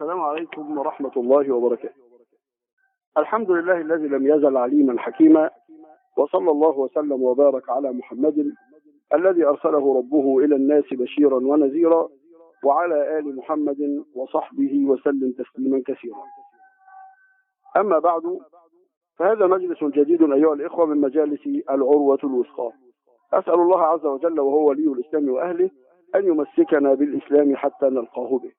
السلام عليكم ورحمة الله وبركاته الحمد لله الذي لم يزل عليما حكيما وصلى الله وسلم وبارك على محمد الذي أرسله ربه إلى الناس بشيرا ونذيرا وعلى آل محمد وصحبه وسلم تسليما كثيرا أما بعد فهذا مجلس جديد أيها الإخوة من مجالس العروة الوثقى أسأل الله عز وجل وهو ولي الإسلام وأهله أن يمسكنا بالإسلام حتى نلقاه به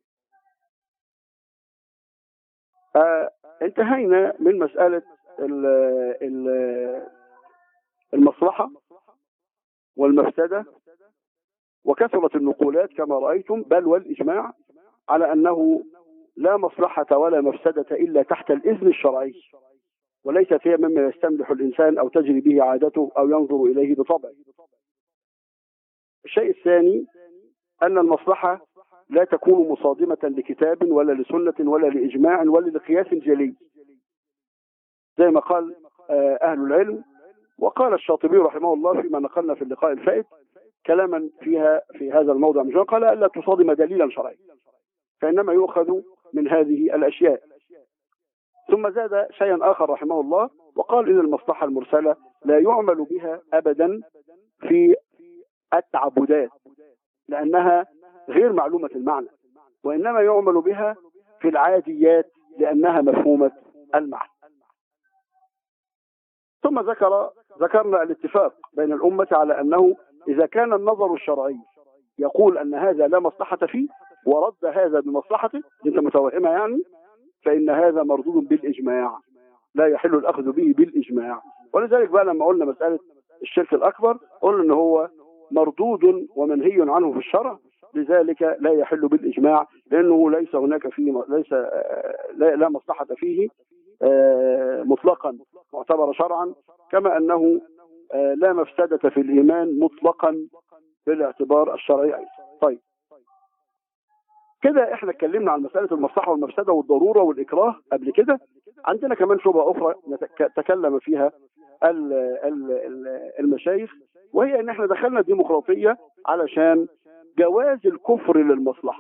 آه انتهينا من مسألة ال ال المصلحة والمفسدة وكثرت النقولات كما رأيتم بل والإجماع على أنه لا مصلحة ولا مفسدة إلا تحت الإذن الشرعي وليست هي مما يستمدح الإنسان أو تجري به عادته أو ينظر إليه بطبعه الشيء الثاني أن المصلحة لا تكون مصادمة لكتاب ولا لسنة ولا لإجماع ولا لقياس جلي زي ما قال أهل العلم وقال الشاطبي رحمه الله فيما نقلنا في اللقاء الفائت كلاما فيها في هذا الموضع مش قال ألا تصادم دليلا شرعيا فإنما يؤخذ من هذه الأشياء ثم زاد شيئا آخر رحمه الله وقال إن المصلحة المرسلة لا يعمل بها أبدا في التعبدات لأنها غير معلومة المعنى وإنما يعمل بها في العاديات لأنها مفهومة المعنى ثم ذكر ذكرنا الاتفاق بين الأمة على أنه إذا كان النظر الشرعي يقول أن هذا لا مصلحة فيه ورد هذا بمصلحته انت متوهمة يعني فإن هذا مردود بالإجماع لا يحل الأخذ به بالإجماع ولذلك بقى لما قلنا مسألة الشرك الأكبر قلنا أنه هو مردود ومنهي عنه في الشرع لذلك لا يحل بالإجماع لأنه ليس هناك فيه ليس لا, لا مصلحة فيه مطلقا معتبر شرعا كما أنه لا مفسدة في الإيمان مطلقا بالاعتبار الشرعي أيضا طيب كده احنا اتكلمنا عن مسألة المصلحة والمفسدة والضرورة والإكراه قبل كده عندنا كمان شبهة أخرى تكلم فيها المشايخ وهي ان احنا دخلنا الديمقراطية علشان جواز الكفر للمصلحة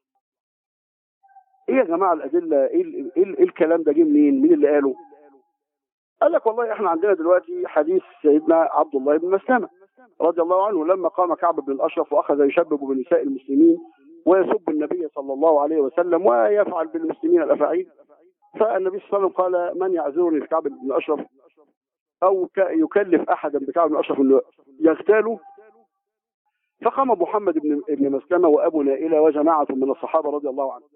ايه يا جماعة الادلة ايه, ال إيه, ال إيه الكلام ده جه منين مين اللي قاله قال لك والله احنا عندنا دلوقتي حديث سيدنا عبد الله بن مسلمة رضي الله عنه لما قام كعب بن الاشرف واخذ يشبب بنساء المسلمين ويسب النبي صلى الله عليه وسلم ويفعل بالمسلمين الافاعيل فالنبي صلى الله عليه وسلم قال من يعذرني في كعب بن الاشرف او يكلف احدا بكعب بن الاشرف انه يغتاله فقام محمد بن ابن مسلمة وابو نائلة وجماعة من الصحابة رضي الله عنهم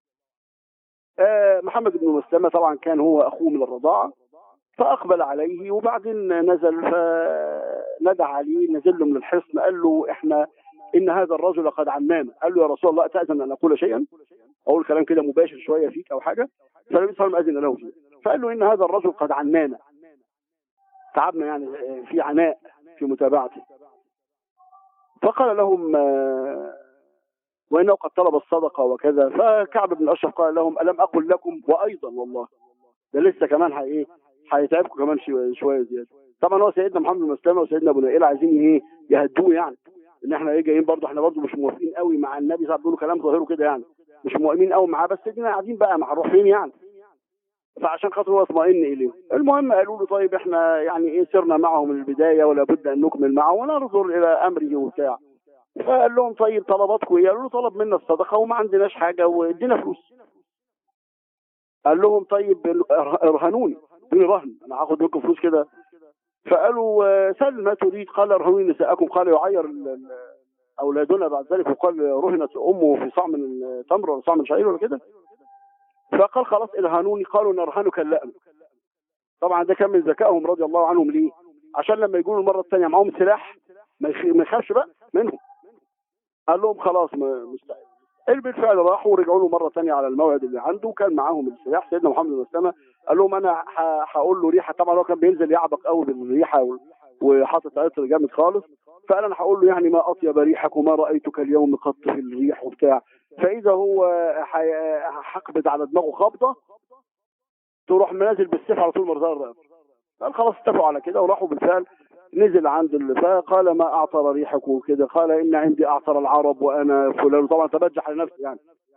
آه محمد بن مسلمة طبعا كان هو اخوه من الرضاعة فاقبل عليه وبعدين نزل فندى عليه نزل له من الحصن قال له احنا ان هذا الرجل قد عمانا قال له يا رسول الله تأذن ان اقول شيئا اقول كلام كده مباشر شوية فيك او حاجة فالنبي صلى الله عليه وسلم اذن له فيه فقال له ان هذا الرجل قد عمانا تعبنا يعني في عناء في متابعته فقال لهم وانه قد طلب الصدقه وكذا فكعب بن اشرف قال لهم الم اقل لكم وايضا والله ده لسه كمان هي ايه هيتعبكم كمان شويه زياده طبعا هو سيدنا محمد بن مسلمه وسيدنا ابو نائل عايزين ايه يهدوه يعني ان احنا ايه جايين برضه احنا برضه مش موافقين قوي مع النبي صلى الله عليه وسلم كلام ظاهره كده يعني مش موافقين قوي معاه بس ادينا قاعدين بقى معروفين يعني فعشان خاطر هو اطمئن اليه المهم قالوا له طيب احنا يعني ايه سرنا معه من البدايه ولا بد ان نكمل معه وننظر الى امره وبتاع فقال لهم طيب طلباتكم ايه؟ قالوا له طلب منا الصدقه وما عندناش حاجه وادينا فلوس. قال لهم طيب ارهنوني ادوني رهن انا هاخد منكم فلوس كده فقالوا سل ما تريد قال ارهنوني نساءكم قال يعير اولادنا بعد ذلك وقال رهنت امه في صاع من تمر ولا صاع من شعير ولا كده فقال خلاص ارهنوني قالوا نرهنك اللأم طبعا ده كان من ذكائهم رضي الله عنهم ليه عشان لما يقولوا المره الثانيه معاهم سلاح ما يخافش بقى منهم قال لهم خلاص مستعد بالفعل راحوا ورجعوا له مره ثانيه على الموعد اللي عنده كان معاهم السلاح سيدنا محمد بن مسلمه قال لهم انا هقول له ريحه طبعا هو كان بينزل يعبق قوي بالريحه وحاطط عطر جامد خالص فقال انا هقول له يعني ما اطيب ريحك وما رايتك اليوم قط في الريح وبتاع فاذا هو هقبض على دماغه خبطه تروح منازل بالسيف على طول مرزان الرقبه قال خلاص اتفقوا على كده وراحوا بالفعل نزل عند ال- فقال ما اعطر ريحك وكده قال ان عندي اعطر العرب وانا فلان طبعا تبجح لنفسه يعني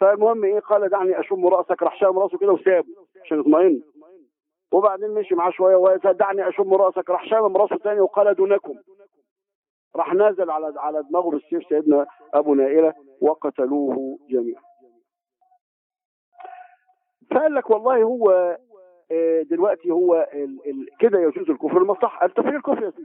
فالمهم ايه قال دعني اشم راسك راح شام راسه كده وسابه عشان يطمئن وبعدين مشي معاه شويه ودعني اشم راسك راح شام راسه تاني وقال دونكم راح نازل على على دماغه بالسيف سيدنا ابو نائله وقتلوه جميعا فقال لك والله هو آه، دلوقتي هو ال- ال- كده يجوز الكفر المصلحه التفريق الكفر يا سيدي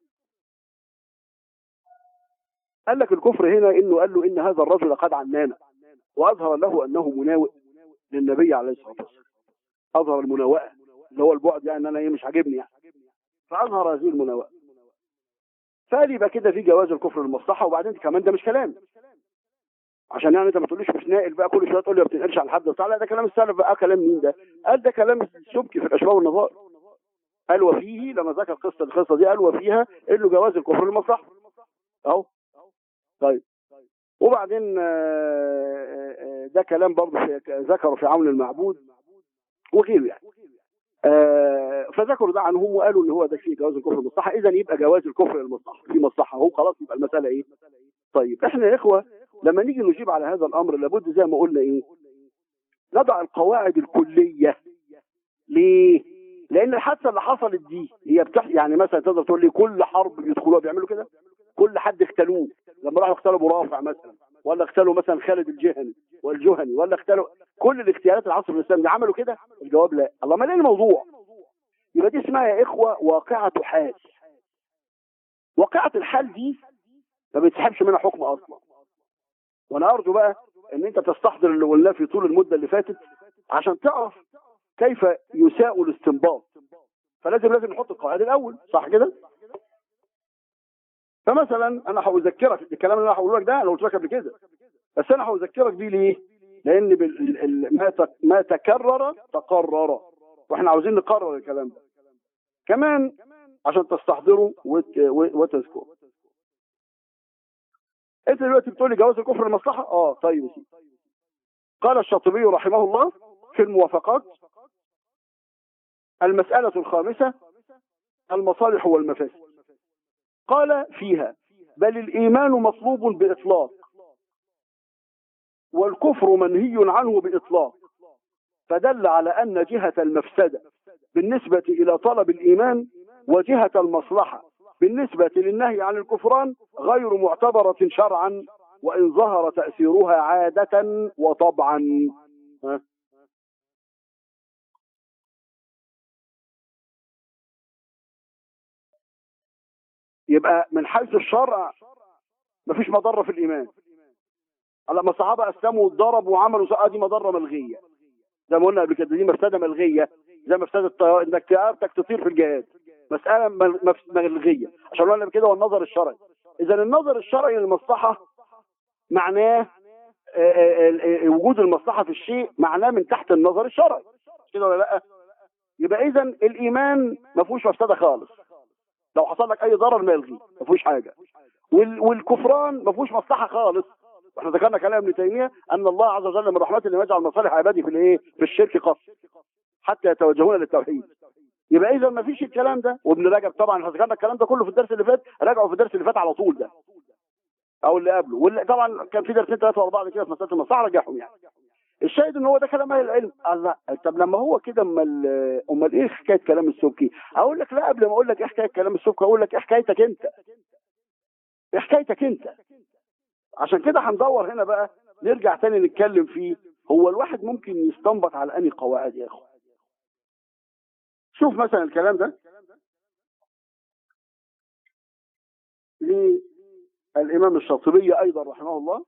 قال لك الكفر هنا انه قال له ان هذا الرجل قد عنانا واظهر له انه مناوئ للنبي عليه الصلاه والسلام اظهر المناوئه اللي هو البعد يعني ان انا ايه مش عاجبني يعني فاظهر هذه المناوئه فقال يبقى كده في جواز الكفر للمصلحه وبعدين كمان ده مش كلام عشان يعني انت ما تقوليش مش ناقل بقى كل شويه تقول لي ما بتنقلش على حد وبتاع لا ده كلام السلف بقى كلام مين ده؟ قال ده كلام السبكي في الاشباه والنظائر قال وفيه لما ذكر قصه القصه دي قال وفيها انه جواز الكفر للمصلحه اهو طيب وبعدين آه، آه، ده كلام برضه في- ذكره في عون المعبود وغيره يعني آه، فذكروا ده عنهم وقالوا ان هو ده فيه جواز الكفر للمصلحه اذا يبقى جواز الكفر للمصلحه في مصلحه هو خلاص يبقى المساله ايه؟ طيب احنا يا اخوه لما نيجي نجيب على هذا الامر لابد زي ما قلنا ايه؟ نضع القواعد الكليه ليه؟ لان الحادثه اللي حصلت دي هي بتح يعني مثلا تقدر تقول لي كل حرب بيدخلوها بيعملوا كده كل حد اختلوه لما راحوا اختلوا ابو رافع مثلا ولا اختلوا مثلا خالد الجهني والجهني ولا اختلوا كل الاغتيالات العصر الاسلامي دي عملوا كده الجواب لا الله ما ليه الموضوع يبقى دي اسمها يا اخوه واقعه حال واقعه الحال دي ما بيتسحبش منها حكم اصلا وانا ارجو بقى ان انت تستحضر اللي قلناه في طول المده اللي فاتت عشان تعرف كيف يساء الاستنباط فلازم لازم نحط القواعد الاول صح كده فمثلا انا هذكرك الكلام اللي انا هقوله لك ده انا قلت لك قبل كده بس انا هذكرك بيه ليه لان بال- ال- ما ت- ما تكرر تقرر واحنا عاوزين نقرر الكلام ده كمان عشان تستحضره وت- و- وتذكره انت دلوقتي بتقول لي جواز الكفر المصلحه اه طيب يا سيدي قال الشاطبي رحمه الله في الموافقات المسألة الخامسة المصالح والمفاسد قال فيها بل الإيمان مطلوب بإطلاق والكفر منهي عنه بإطلاق فدل على أن جهة المفسدة بالنسبة إلى طلب الإيمان وجهة المصلحة بالنسبة للنهي عن الكفران غير معتبرة شرعا وإن ظهر تأثيرها عادة وطبعا ها؟ يبقى من حيث الشرع مفيش مضرة في الإيمان لما الصحابة أسلموا واتضربوا وعملوا سقة دي مضرة ملغية زي ما قلنا قبل كده دي مفسدة ملغية زي مفسدة الطيار انك تقابتك تطير في الجهاد مسألة مل- مف- ملغية عشان قلنا كده هو النظر الشرعي إذا النظر الشرعي للمصلحة معناه آه، آه، آه، وجود المصلحة في الشيء معناه من تحت النظر الشرعي مش كده ولا لا يبقى إذا الإيمان ما فيهوش مفسدة خالص لو حصل لك أي ضرر ما يلغيه ما فيهوش حاجة وال- والكفران ما فيهوش مصلحة خالص واحنا ذكرنا كلام ابن تيميه ان الله عز وجل من رحمته انه يجعل مصالح عباده في الايه؟ في الشرك قصر حتى يتوجهون للتوحيد. يبقى اذا ما فيش الكلام ده وابن رجب طبعا احنا ذكرنا الكلام ده كله في الدرس اللي فات راجعوا في الدرس اللي فات على طول ده. او اللي قبله واللي طبعا كان في درسين ثلاثه ورا بعض كده في مساله المصلحه رجعهم يعني. الشاهد ان هو ده كلام اهل العلم الله طب لما هو كده امال امال ايه حكايه كلام السبكي؟ اقول لك لا قبل ما اقول لك ايه حكايه كلام السبكي اقول لك ايه حكايتك انت؟ ايه حكايتك انت؟ عشان كده هندور هنا بقى نرجع تاني نتكلم فيه هو الواحد ممكن يستنبط على انهي قواعد يا اخو شوف مثلا الكلام ده للامام الشاطبي ايضا رحمه الله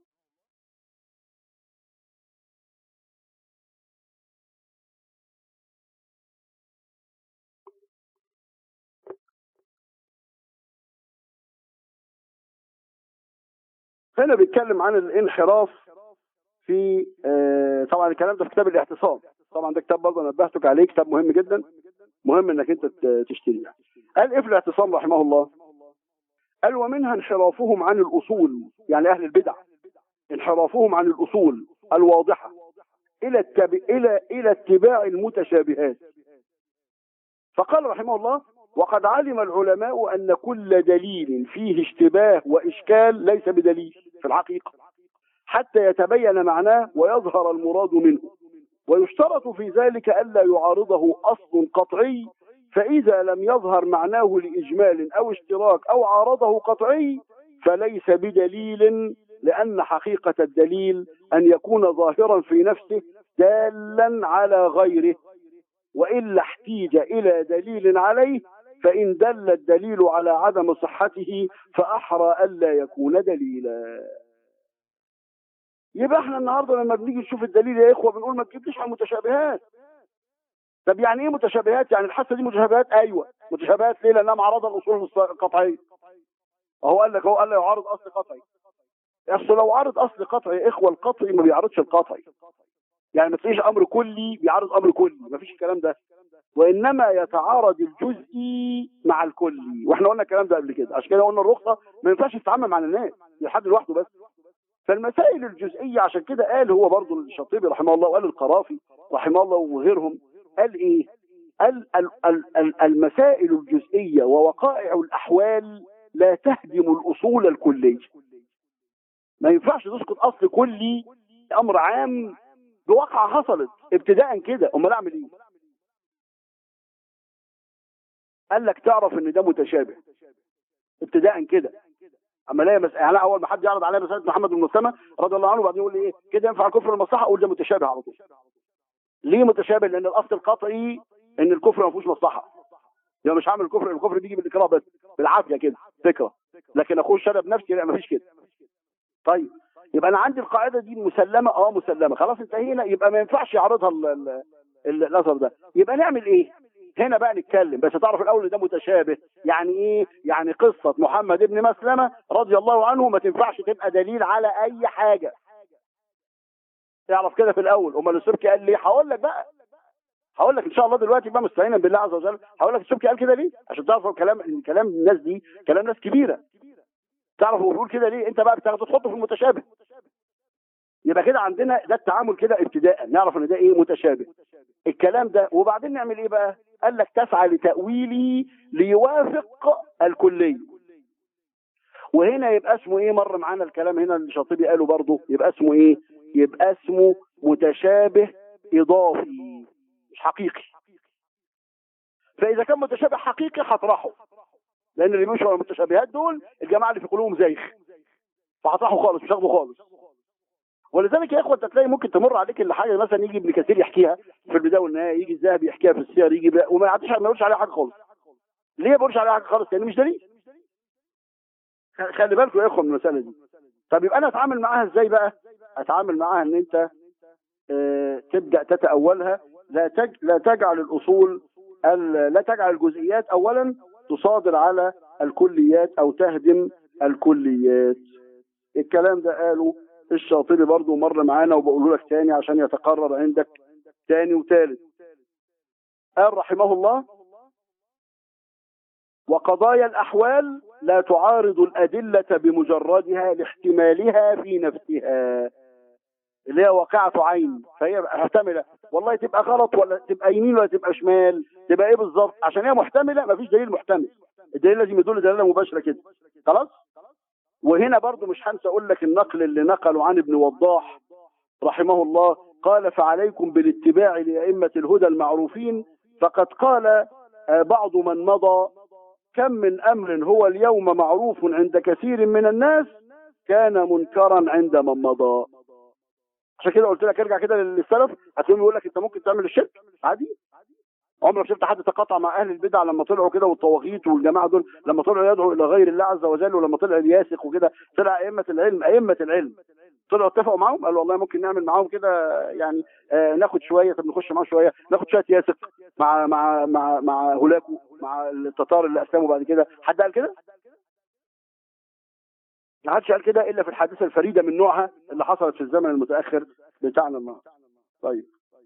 هنا بيتكلم عن الانحراف في آه، طبعا الكلام ده في كتاب الاعتصام طبعا ده كتاب برضه نبهتك عليه كتاب مهم جدا مهم انك انت ت- تشتريه قال ايه في الاعتصام رحمه الله قال ومنها انحرافهم عن الاصول يعني اهل البدع انحرافهم عن الاصول الواضحه الى التب... الى الى اتباع المتشابهات فقال رحمه الله وقد علم العلماء ان كل دليل فيه اشتباه واشكال ليس بدليل في الحقيقه حتى يتبين معناه ويظهر المراد منه ويشترط في ذلك ألا يعارضه أصل قطعي فإذا لم يظهر معناه لإجمال أو اشتراك أو عارضه قطعي فليس بدليل لأن حقيقة الدليل أن يكون ظاهرا في نفسه دالا على غيره وإلا احتيج إلى دليل عليه فإن دل الدليل على عدم صحته فأحرى ألا يكون دليلا يبقى احنا النهارده لما بنيجي نشوف الدليل يا اخوه بنقول ما تجيبليش على المتشابهات طب يعني ايه متشابهات يعني الحاسه دي متشابهات ايوه متشابهات ليه لانها معرضه الاصول القطعيه هو قال لك هو قال له يعارض اصل قطعي اصل لو عارض اصل قطعي يا اخوه القطعي ما بيعرضش القطعي يعني ما تلاقيش امر كلي بيعارض امر كلي ما فيش الكلام ده وانما يتعارض الجزئي مع الكلي واحنا قلنا الكلام ده قبل كده عشان كده قلنا الرخصه ما ينفعش تتعامل مع الناس لحد لوحده بس فالمسائل الجزئيه عشان كده قال هو برضه الشاطبي رحمه الله وقال القرافي رحمه الله وغيرهم قال ايه قال ال- ال- ال- المسائل الجزئيه ووقائع الاحوال لا تهدم الاصول الكليه ما ينفعش تسقط اصل كلي امر عام بواقعه حصلت ابتداء كده امال اعمل ايه قال لك تعرف ان ده متشابه ابتداء كده اما الاقي مسألة يعني اول ما حد يعرض عليا مساله محمد بن مسلمه رضي الله عنه وبعدين يقول لي ايه كده ينفع الكفر المصلحه اقول ده متشابه على طول ليه متشابه لان الاصل القطعي ان الكفر ما فيهوش مصلحه يبقى مش هعمل الكفر الكفر بيجي بالاكراه بس بالعافيه كده فكره لكن اخش انا بنفسي لا ما فيش كده طيب يبقى انا عندي القاعده دي مسلمه اه مسلمه خلاص انتهينا يبقى ما ينفعش يعرضها ال- ال- ال- الاثر ده يبقى نعمل ايه هنا بقى نتكلم بس تعرف الاول إن ده متشابه يعني ايه يعني قصه محمد ابن مسلمه رضي الله عنه ما تنفعش تبقى دليل على اي حاجه تعرف كده في الاول امال السبكي قال ليه هقول لك بقى هقول لك ان شاء الله دلوقتي بقى مستعينا بالله عز وجل هقول لك السبكي قال كده ليه عشان تعرف الكلام إن كلام الناس دي كلام ناس كبيره تعرف هو بيقول كده ليه انت بقى بتاخده تحطه في المتشابه يبقى كده عندنا ده التعامل كده ابتداء نعرف ان ده ايه متشابه الكلام ده وبعدين نعمل ايه بقى قال لك تسعى لتأويله ليوافق الكلي وهنا يبقى اسمه ايه مر معانا الكلام هنا اللي شاطبي قاله برضه يبقى اسمه ايه يبقى اسمه متشابه اضافي مش حقيقي فاذا كان متشابه حقيقي هطرحه لان اللي بيمشوا على المتشابهات دول الجماعه اللي في قلوبهم زيخ فهطرحه خالص مش هاخده خالص ولذلك يا اخوه انت تلاقي ممكن تمر عليك اللي حاجه مثلا يجي ابن كثير يحكيها في البدايه والنهايه يجي الذهبي يحكيها في السير يجي بقى وما يعديش ما يقولش عليها حاجه خالص ليه ما بيقولش عليها حاجه خالص لان مش دليل خ- خلي بالكم يا اخوه من المساله دي طب يبقى انا اتعامل معاها ازاي بقى اتعامل معاها ان انت آه، تبدا تتاولها لا تج... لا تجعل الاصول ال... لا تجعل الجزئيات اولا تصادر على الكليات او تهدم الكليات الكلام ده قاله الشاطبي برضو مر معانا وبقوله لك تاني عشان يتقرر عندك تاني وتالت قال رحمه الله وقضايا الأحوال لا تعارض الأدلة بمجردها لاحتمالها في نفسها اللي هي واقعة عين فهي محتملة والله تبقى غلط ولا تبقى يمين ولا تبقى شمال تبقى ايه بالظبط عشان هي محتملة مفيش دليل محتمل الدليل لازم يدل دلالة مباشرة كده خلاص وهنا برضو مش هنسى اقول لك النقل اللي نقله عن ابن وضاح رحمه الله قال فعليكم بالاتباع لأئمة الهدى المعروفين فقد قال آه، بعض من مضى كم من أمر هو اليوم معروف عند كثير من الناس كان منكرا عند من مضى عشان كده قلت لك ارجع كده للسلف هتلاقيهم يقول لك انت ممكن تعمل الشرك عادي عمرك شفت حد تقاطع مع اهل البدع لما طلعوا كده والطواغيت والجماعه دول لما طلعوا يدعوا الى غير الله عز وجل ولما طلع الياسق وكده طلع ائمه العلم ائمه العلم طلعوا اتفقوا معاهم قالوا والله ممكن نعمل معاهم كده يعني آه ناخد شويه طب نخش معاهم شويه ناخد شويه ياسق مع مع مع مع هولاكو مع التتار اللي اسلموا بعد كده حد قال كده؟ ما حدش قال كده الا في الحادثه الفريده من نوعها اللي حصلت في الزمن المتاخر بتاعنا النهارده طيب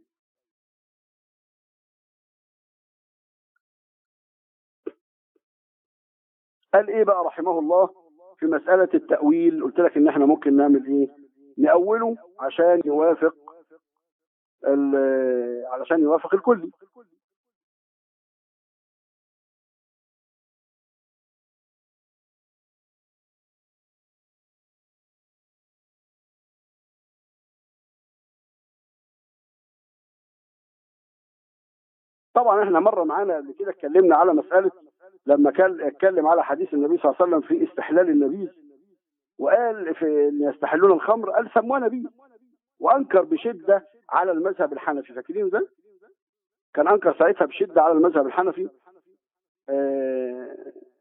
قال ايه بقى رحمه الله في مسألة التأويل قلت لك ان احنا ممكن نعمل ايه نأوله عشان يوافق ال- علشان يوافق الكلي طبعا احنا مره معانا قبل كده اتكلمنا على مساله لما كان اتكلم على حديث النبي صلى الله عليه وسلم في استحلال النبيذ وقال في ان يستحلون الخمر قال سموها نبيذ وانكر بشده على المذهب الحنفي فاكرين ده؟ كان انكر ساعتها بشده على المذهب الحنفي آه،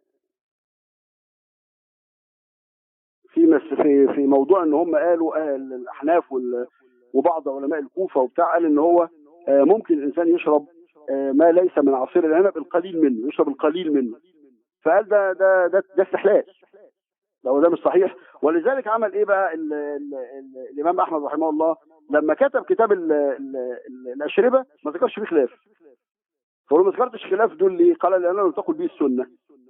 في مس في في موضوع ان هم قالوا اهل الاحناف وال- وبعض علماء الكوفه وبتاع قال ان هو آه، ممكن الانسان يشرب آه، ما ليس من عصير العنب القليل منه يشرب القليل منه فقال ده ده ده, ده استحلال لو ده مش صحيح ولذلك عمل ايه بقى ال ال ال الامام احمد رحمه الله لما كتب كتاب ال ال ال الاشربه ما ذكرش فيه خلاف فقالوا ما ذكرتش خلاف دول ليه؟ قال لان لم تقل به السنه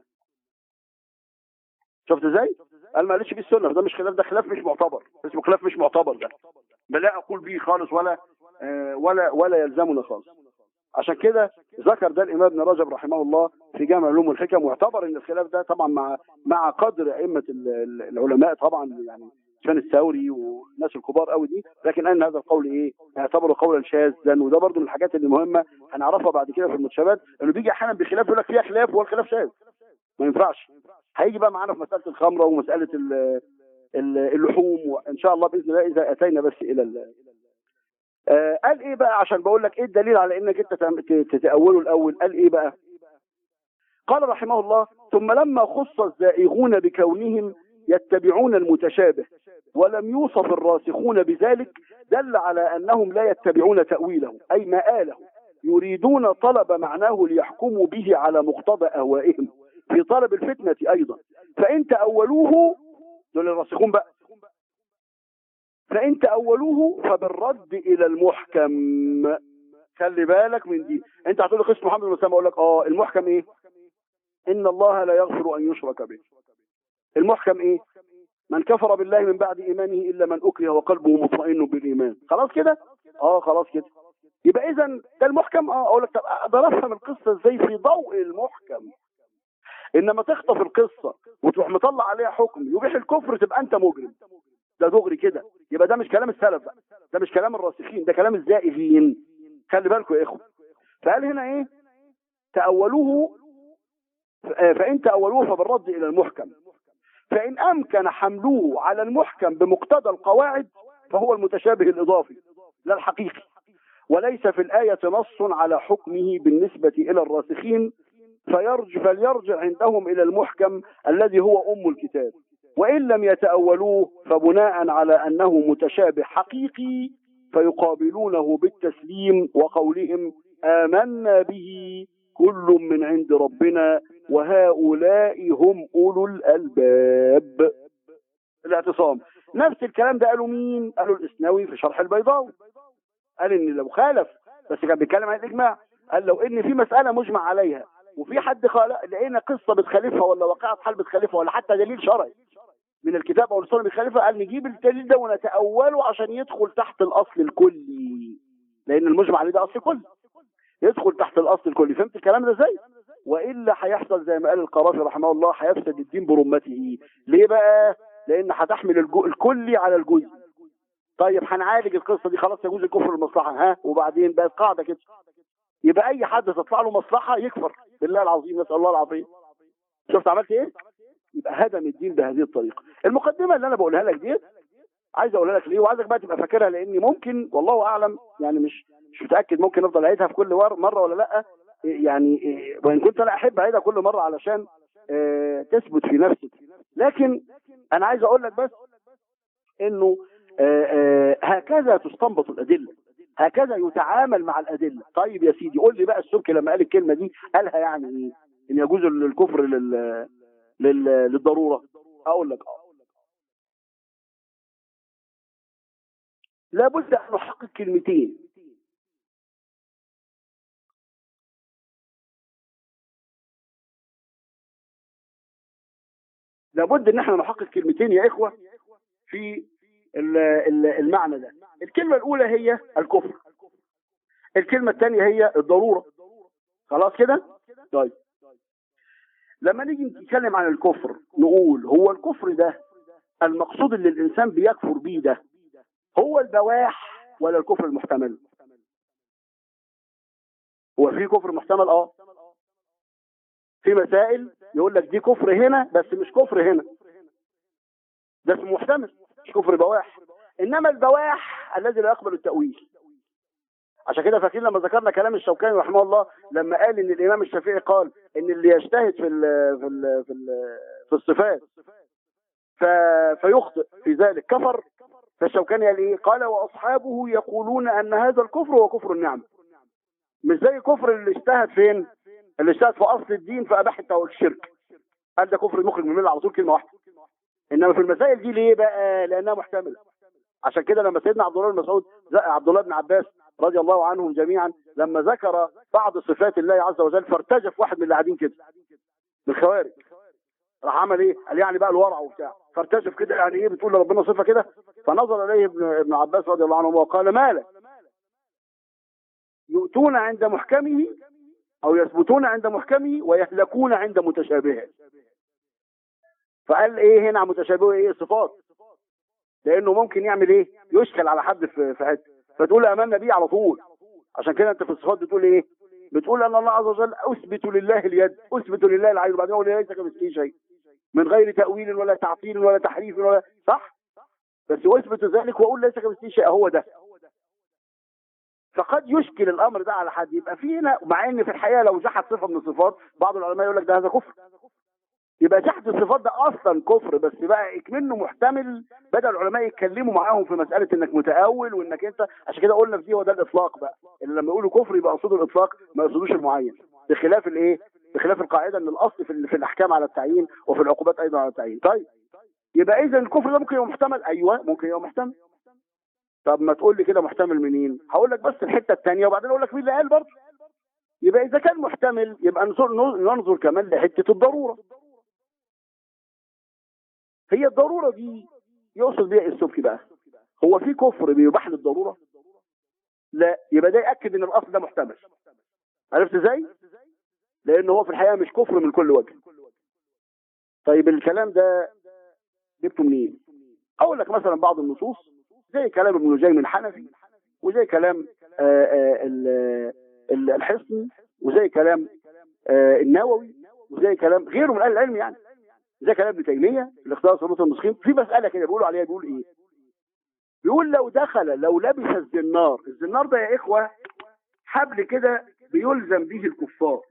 شفت ازاي؟ قال ما قالش بيه السنه فده مش خلاف ده خلاف مش معتبر اسمه خلاف مش معتبر ده بل لا اقول به خالص ولا آه ولا ولا يلزمنا خالص عشان كده ذكر ده الامام ابن رجب رحمه الله في جامع العلوم والحكم واعتبر ان الخلاف ده طبعا مع مع قدر ائمه ال- ال- العلماء طبعا يعني سفيان الثوري والناس الكبار قوي دي لكن ان هذا القول ايه يعتبره قولا شاذا وده برضو من الحاجات اللي مهمه هنعرفها بعد كده في المتشابهات انه بيجي احيانا بخلاف يقول لك فيها خلاف وهو الخلاف شاذ ما ينفعش هيجي بقى معانا في مساله الخمره ومساله ال- ال- اللحوم وان شاء الله باذن الله اذا اتينا بس الى ال- آه قال ايه بقى عشان بقول لك ايه الدليل على انك انت تعم- ت- تتاوله الاول قال ايه بقى قال رحمه الله ثم لما خص الزائغون بكونهم يتبعون المتشابه ولم يوصف الراسخون بذلك دل على انهم لا يتبعون تاويله اي مآله يريدون طلب معناه ليحكموا به على مقتضى اهوائهم في طلب الفتنه ايضا فان تاولوه دول الراسخون بقى فإن تأولوه فبالرد إلى المحكم خلي بالك من دي أنت هتقول لي قصة محمد بن سلمة أقول لك آه المحكم إيه؟ إن الله لا يغفر أن يشرك به المحكم إيه؟ من كفر بالله من بعد إيمانه إلا من أكره وقلبه مطمئن بالإيمان خلاص كده؟ آه خلاص كده يبقى إذا ده المحكم آه أقول لك طب أقدر أفهم القصة إزاي في ضوء المحكم إنما تخطف القصة وتروح مطلع عليها حكم يبيح الكفر تبقى أنت مجرم ده دغري كده يبقى ده مش كلام السلف بقى ده مش كلام الراسخين ده كلام الزائفين خلي بالكم يا اخوه فقال هنا ايه تأولوه آه، فإن تأولوه فبالرد إلى المحكم فإن أمكن حملوه على المحكم بمقتضى القواعد فهو المتشابه الإضافي لا الحقيقي وليس في الآية نص على حكمه بالنسبة إلى الراسخين فيرجع فليرجع عندهم إلى المحكم الذي هو أم الكتاب وإن لم يتأولوه فبناء على أنه متشابه حقيقي فيقابلونه بالتسليم وقولهم آمنا به كل من عند ربنا وهؤلاء هم أولو الألباب الاعتصام نفس الكلام ده قالوا مين قالوا الإسناوي في شرح البيضاوي قال إن لو خالف بس كان بيتكلم عن الإجماع قال لو إن في مسألة مجمع عليها وفي حد خالف لقينا قصة بتخالفها ولا واقعة حال بتخالفها ولا حتى دليل شرعي من الكتاب او السنه بيخالفها قال نجيب الدليل ده ونتأوله عشان يدخل تحت الاصل الكلي لان المجمع عليه ده اصل كلي يدخل تحت الاصل الكلي فهمت الكلام ده ازاي والا هيحصل زي ما قال القرافي رحمه الله هيفسد الدين برمته ليه بقى لان هتحمل الجو... الكلي على الجزء طيب هنعالج القصه دي خلاص يجوز الكفر المصلحه ها وبعدين بقت قاعده كده يبقى اي حد تطلع له مصلحه يكفر بالله العظيم نسال الله العظيم شفت عملت ايه يبقى هدم الدين بهذه الطريقه المقدمه اللي انا بقولها لك دي عايز اقولها لك ليه وعايزك بقى تبقى فاكرها لاني ممكن والله اعلم يعني مش مش متاكد ممكن افضل اعيدها في كل ور- مره ولا لا يعني إيه، وان كنت انا احب اعيدها كل مره علشان آه، تثبت في نفسك لكن انا عايز اقول لك بس انه آه، آه، هكذا تستنبط الادله هكذا يتعامل مع الادله طيب يا سيدي قول لي بقى السبكي لما قال الكلمه دي قالها يعني ايه ان يجوز الكفر لل... لل... للضروره اقول لك اه لابد ان نحقق كلمتين لابد ان احنا نحقق كلمتين يا اخوه في ال- ال- المعنى ده الكلمه الاولى هي الكفر الكلمه الثانيه هي الضروره خلاص كده طيب لما نيجي نتكلم عن الكفر نقول هو الكفر ده المقصود اللي الانسان بيكفر بيه ده هو البواح ولا الكفر المحتمل هو في كفر محتمل اه في مسائل يقول لك دي كفر هنا بس مش كفر هنا ده اسمه محتمل مش كفر بواح انما البواح الذي لا يقبل التأويل عشان كده فاكرين لما ذكرنا كلام الشوكاني رحمه الله لما قال ان الامام الشافعي قال ان اللي يجتهد في ال في ال في ال في الصفات ف فيخطئ في ذلك كفر فالشوكاني قال ايه قال واصحابه يقولون ان هذا الكفر هو كفر النعمه مش زي كفر اللي اجتهد فين اللي اجتهد في اصل الدين فاباح الشرك قال ده كفر مخرج من المله على طول كلمه واحده انما في المسائل دي ليه بقى لانها محتمله عشان كده لما سيدنا عبد الله بن مسعود عبد الله بن عباس رضي الله عنهم جميعا لما ذكر بعض صفات الله عز وجل فارتجف واحد من اللي قاعدين كده من الخوارج راح عمل ايه؟ قال يعني بقى الورع وبتاع فارتجف كده يعني ايه بتقول لربنا صفه كده فنظر اليه ابن, ابن عباس رضي الله عنه وقال ما لك يؤتون عند محكمه او يثبتون عند محكمه ويهلكون عند متشابهه فقال ايه هنا متشابهه ايه الصفات لانه ممكن يعمل ايه يشكل على حد في في حته فتقول امنا بيه على طول عشان كده انت في الصفات بتقول ايه بتقول ان الله عز وجل اثبت لله اليد اثبت لله العين وبعدين اقول ليس كمثله شيء من غير تاويل ولا تعطيل ولا تحريف ولا صح بس اثبت ذلك واقول ليس كمثله شيء هو ده فقد يشكل الامر ده على حد يبقى في هنا مع ان في الحقيقه لو جحد صفه من الصفات بعض العلماء يقول لك ده هذا كفر يبقى جحد الصفات ده اصلا كفر بس بقى اكمنه محتمل بدا العلماء يتكلموا معاهم في مساله انك متاول وانك انت عشان كده قلنا في دي هو ده الاطلاق بقى اللي لما يقولوا كفر يبقى يقصدوا الاطلاق ما يقصدوش المعين بخلاف الايه بخلاف القاعده ان الاصل في, في الاحكام على التعيين وفي العقوبات ايضا على التعيين طيب يبقى اذا الكفر ده ممكن يبقى محتمل ايوه ممكن يبقى محتمل طب ما تقول لي كده محتمل منين هقول لك بس الحته الثانيه وبعدين اقول لك مين اللي قال برضه يبقى اذا كان محتمل يبقى ننظر كمان لحته الضروره هي الضرورة دي يقصد بيها السبكي بقى هو في كفر بيباح للضرورة لا يبقى ده يأكد ان الاصل ده محتمل عرفت ازاي لان هو في الحقيقة مش كفر من كل وجه طيب الكلام ده جبته منين اقول لك مثلا بعض النصوص زي كلام ابن نجيم الحنفي وزي كلام الحصن وزي كلام النووي وزي كلام غيره من اهل العلم يعني زي كلام ابن تيميه الاختيار صلاه المسخين في مساله كده بيقولوا عليها بيقول ايه بيقول لو دخل لو لبس الزنار الزنار ده يا اخوه حبل كده بيلزم به الكفار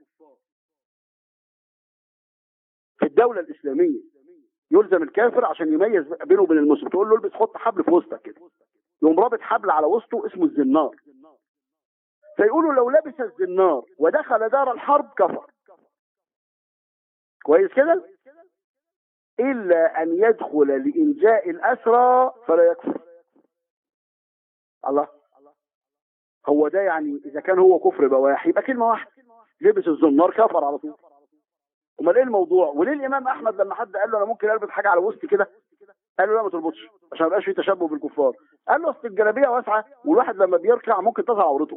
في الدولة الإسلامية يلزم الكافر عشان يميز بينه وبين المسلم تقول له البس حط حبل في وسطك كده يقوم رابط حبل على وسطه اسمه الزنار فيقولوا لو لبس الزنار ودخل دار الحرب كفر كويس كده إلا أن يدخل لإنجاء الأسرى فلا يكفر الله هو ده يعني إذا كان هو كفر بواح يبقى كلمة واحدة لبس الزنار كفر على طول امال ايه الموضوع وليه الامام احمد لما حد قال له انا ممكن البس حاجه على وسطي كده قال له لا ما تربطش عشان ما يبقاش في تشبه بالكفار قال له اصل الجلابيه واسعه والواحد لما بيركع ممكن تظهر عورته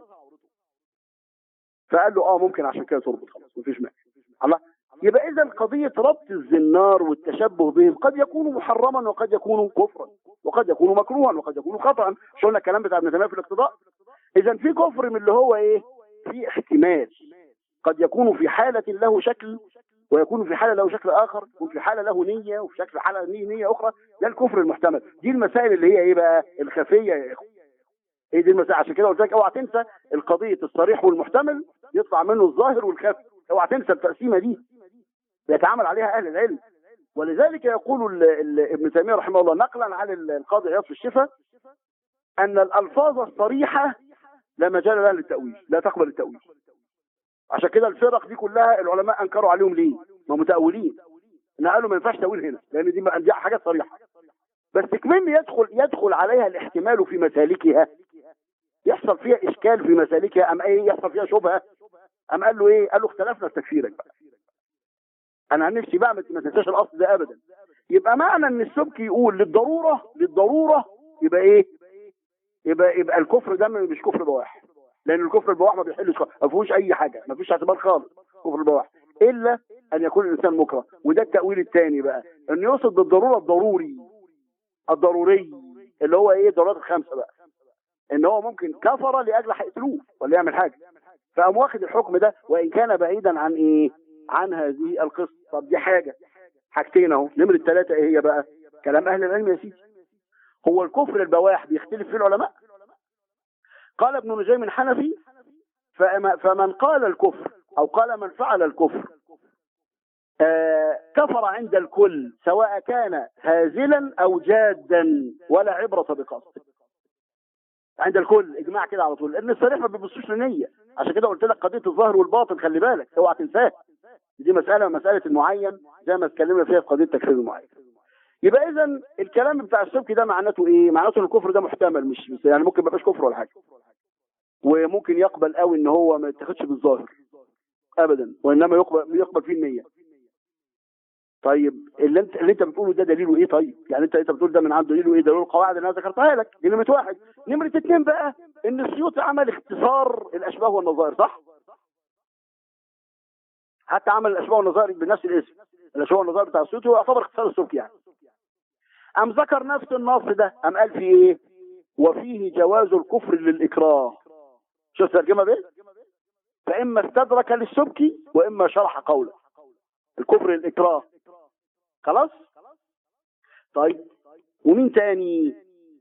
فقال له اه ممكن عشان كده تربط خلاص مفيش مانع الله يبقى اذا قضيه ربط الزنار والتشبه بهم قد يكون محرما وقد يكون كفرا وقد يكون مكروها وقد يكون خطا شو قلنا الكلام بتاع ابن تيميه في الاقتضاء اذا في كفر من اللي هو ايه في احتمال قد يكون في حالة له شكل ويكون في حالة له شكل آخر وفي حالة له نية وفي شكل حالة نية, نية أخرى ده الكفر المحتمل دي المسائل اللي هي إيه بقى الخفية يا إخوة إيه دي المسائل عشان كده قلت لك اوعى تنسى القضية الصريح والمحتمل يطلع منه الظاهر والخفي اوعى تنسى التقسيمة دي يتعامل عليها أهل العلم ولذلك يقول ال ال ابن تيمية رحمه الله نقلا عن القاضي عياض في الشفاء أن الألفاظ الصريحة لا مجال لها للتأويل لا تقبل التأويل عشان كده الفرق دي كلها العلماء انكروا عليهم ليه ما متأولين ان قالوا ما ينفعش تأويل هنا لان دي دي حاجات صريحه بس كمان يدخل يدخل عليها الاحتمال في مسالكها يحصل فيها اشكال في مسالكها ام ايه يحصل فيها شبهه ام قال له ايه قال له اختلفنا في تكفيرك بقى انا عن نفسي بقى ما تنساش الاصل ده ابدا يبقى معنى ان السبكي يقول للضروره للضروره يبقى ايه يبقى يبقى الكفر ده مش كفر بواح لان الكفر البواح ما بيحلش ما فيهوش اي حاجه ما فيش اعتبار خالص كفر البواح الا ان يكون الانسان مكره وده التاويل الثاني بقى انه يقصد بالضروره الضروري الضروري اللي هو ايه الضرورات الخمسه بقى ان هو ممكن كفر لاجل هيقتلوه ولا يعمل حاجه فقام واخد الحكم ده وان كان بعيدا عن ايه عن هذه القصه طب دي حاجه حاجتين اهو نمره ثلاثه ايه هي بقى كلام اهل العلم يا سيدي هو الكفر البواح بيختلف فيه العلماء قال ابن نجيم حنفي فما- فمن قال الكفر او قال من فعل الكفر آه، كفر عند الكل سواء كان هازلا او جادا ولا عبرة بقصد عند الكل اجماع كده على طول لان الصريح ما بيبصوش لنية عشان كده قلت لك قضية الظاهر والباطن خلي بالك اوعى تنساها دي مسألة مسألة المعين زي ما اتكلمنا فيها في قضية تكفير المعين يبقى اذا الكلام بتاع السبكي ده معناته ايه معناته ان الكفر ده محتمل مش مش- يعني ممكن ما يبقاش كفر ولا حاجه وممكن يقبل قوي ان هو ما يتاخدش بالظاهر ابدا وانما يقبل يقبل فيه النيه طيب اللي انت اللي انت بتقوله ده دليله ايه طيب يعني انت انت بتقول ده من عنده دليله ايه دليل القواعد اللي انا ذكرتها لك دي نمره واحد نمره اتنين بقى ان السيوطي عمل اختصار الاشباه والنظائر صح حتى عمل الاشباه والنظائر بنفس الاسم الاشباه والنظائر بتاع السيوطي هو يعتبر اختصار السبكي يعني أم ذكر نفس النص ده أم قال فيه إيه وفيه جواز الكفر للإكراه شوف ترجمة بيه فإما استدرك للسبكي وإما شرح قوله الكفر للإكراه خلاص طيب ومين تاني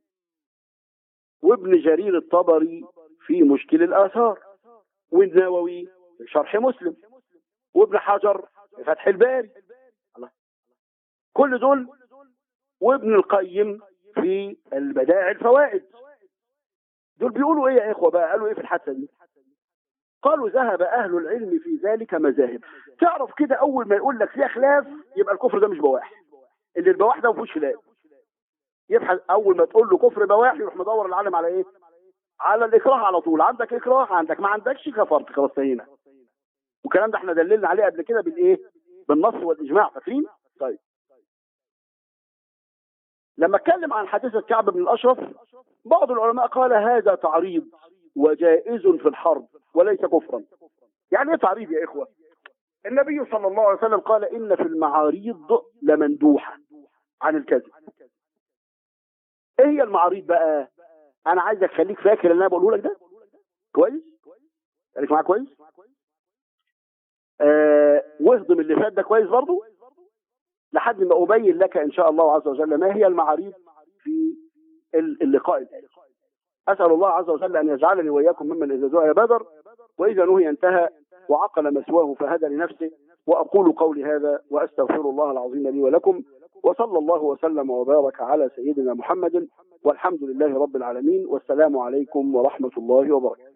وابن جرير الطبري في مشكل الآثار والنووي في شرح مسلم وابن حجر في فتح الباري الله. كل دول وابن القيم في البدائع الفوائد دول بيقولوا ايه يا اخوه بقى قالوا ايه في الحادثه دي قالوا ذهب اهل العلم في ذلك مذاهب تعرف كده اول ما يقول لك فيها خلاف يبقى الكفر ده مش بواح اللي البواح ده ما فيهوش خلاف يبحث اول ما تقول له كفر بواح يروح مدور العالم على ايه على الاكراه على طول عندك اكراه عندك ما عندكش كفرت خلاص انتهينا والكلام ده احنا دللنا عليه قبل كده بالايه بالنص والاجماع فاكرين طيب لما اتكلم عن حادثة كعب بن الأشرف بعض العلماء قال هذا تعريض وجائز في الحرب وليس كفرا يعني ايه تعريض يا إخوة النبي صلى الله عليه وسلم قال إن في المعاريض لمندوحة عن الكذب ايه هي المعاريض بقى انا عايزك خليك فاكر اللي انا بقوله لك ده كويس خليك معايا كويس آه واهضم اللي فات ده كويس برضو لحد ما أبين لك إن شاء الله عز وجل ما هي المعاريض في اللقاء الآتي أسأل الله عز وجل أن يجعلني وإياكم ممن إذا دعي بدر وإذا نهي انتهى وعقل مسواه فهدى لنفسه وأقول قولي هذا وأستغفر الله العظيم لي ولكم وصلى الله وسلم وبارك على سيدنا محمد والحمد لله رب العالمين والسلام عليكم ورحمة الله وبركاته